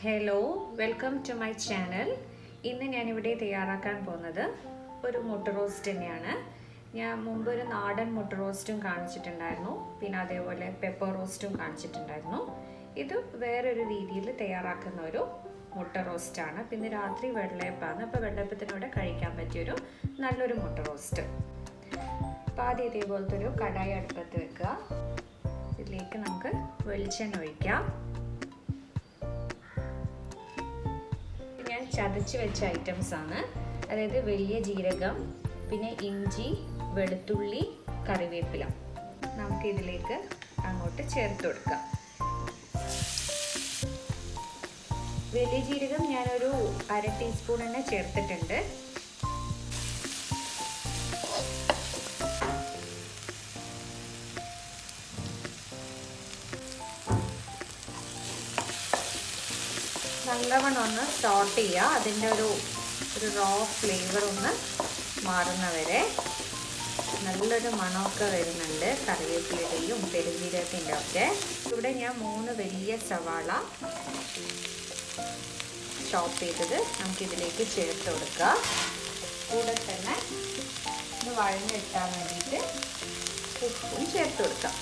hello welcome to my channel ഇന്ന് ഞാനിവിടെ തയ്യാറാക്കാൻ പോകുന്നത് ഒരു മുട്ട റോസ്റ്റ് തന്നെയാണ് ഞാൻ മുമ്പ് ഒരു നാടൻ മുട്ട റോസ്റ്റും കാണിച്ചിട്ടുണ്ടായിരുന്നു പിന്നെ അതേപോലെ പെപ്പർ റോസ്റ്റും കാണിച്ചിട്ടുണ്ടായിരുന്നു ഇത് വേറൊരു രീതിയിൽ തയ്യാറാക്കുന്ന ഒരു മുട്ട റോസ്റ്റാണ് പിന്നെ രാത്രി വെള്ളയപ്പാണ് അപ്പോൾ വെള്ളയപ്പത്തിനൂടെ കഴിക്കാൻ പറ്റിയൊരു നല്ലൊരു മുട്ട റോസ്റ്റ് അപ്പോൾ ആദ്യം ഇതേപോലത്തെ ഒരു കടായി അടുപ്പത്ത് വെക്കുക ഇതിലേക്ക് നമുക്ക് വെളിച്ചെണ്ണ ഒഴിക്കാം ഞാൻ ചതച്ച് വെച്ച ഐറ്റംസ് ആണ് അതായത് വലിയ ജീരകം പിന്നെ ഇഞ്ചി വെളുത്തുള്ളി കറിവേപ്പില നമുക്ക് ഇതിലേക്ക് അങ്ങോട്ട് ചേർത്ത് കൊടുക്കാം വലിയ ജീരകം ഞാനൊരു അര ടീസ്പൂൺ തന്നെ ചേർത്തിട്ടുണ്ട് നല്ലവണ്ണം ഒന്ന് സോട്ട് ചെയ്യുക അതിൻ്റെ ഒരു ഒരു റോ ഫ്ലേവർ ഒന്ന് മാറുന്നവരെ നല്ലൊരു മണമൊക്കെ വരുന്നുണ്ട് കറിവേപ്പിലയുടെയും പെരുജീരകത്തിൻ്റെ ഒക്കെ ഇവിടെ ഞാൻ മൂന്ന് വലിയ സവാള ചോപ്പ് ചെയ്തത് നമുക്കിതിലേക്ക് ചേർത്ത് കൊടുക്കുക കൂടെ തന്നെ ഒന്ന് വഴഞ്ഞെടുക്കാൻ വേണ്ടിയിട്ട് ഉപ്പും ചേർത്ത് കൊടുക്കാം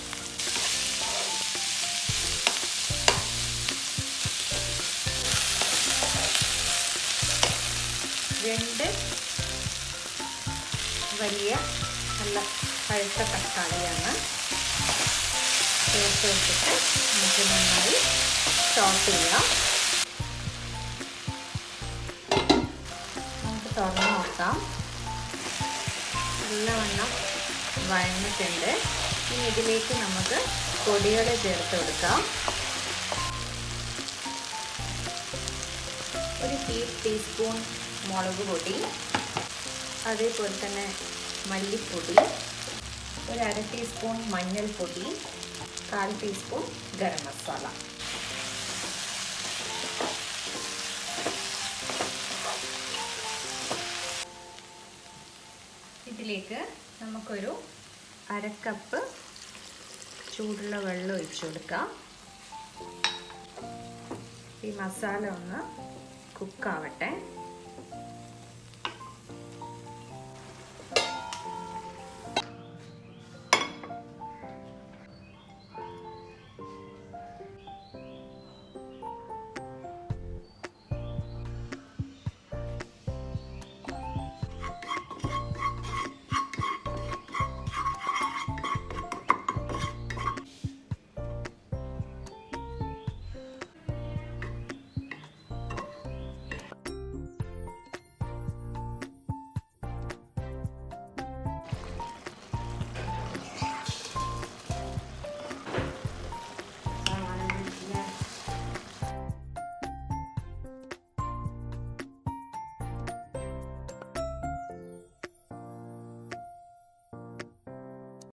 രണ്ട് വലിയ നല്ല പഴുത്ത തക്കാളിയാണ് ചേർത്ത് വെച്ചിട്ട് നമുക്ക് നന്നായി ചോപ്പ് ചെയ്യാം നമുക്ക് തുറന്ന് നോക്കാം നല്ലവണ്ണം വഴഞ്ഞിട്ടുണ്ട് ഇനി ഇതിലേക്ക് നമുക്ക് പൊടികൾ ചേർത്ത് കൊടുക്കാം ഒരു ടീ ടീസ്പൂൺ മുളക് പൊടി അതേപോലെ തന്നെ മല്ലിപ്പൊടി ഒരു അര ടീസ്പൂൺ മഞ്ഞൾപ്പൊടി കാൽ ടീസ്പൂൺ ഗരം മസാല ഇതിലേക്ക് നമുക്കൊരു അരക്കപ്പ് ചൂടുള്ള വെള്ളം ഒഴിച്ചു കൊടുക്കാം ഈ മസാല ഒന്ന് കുക്കാവട്ടെ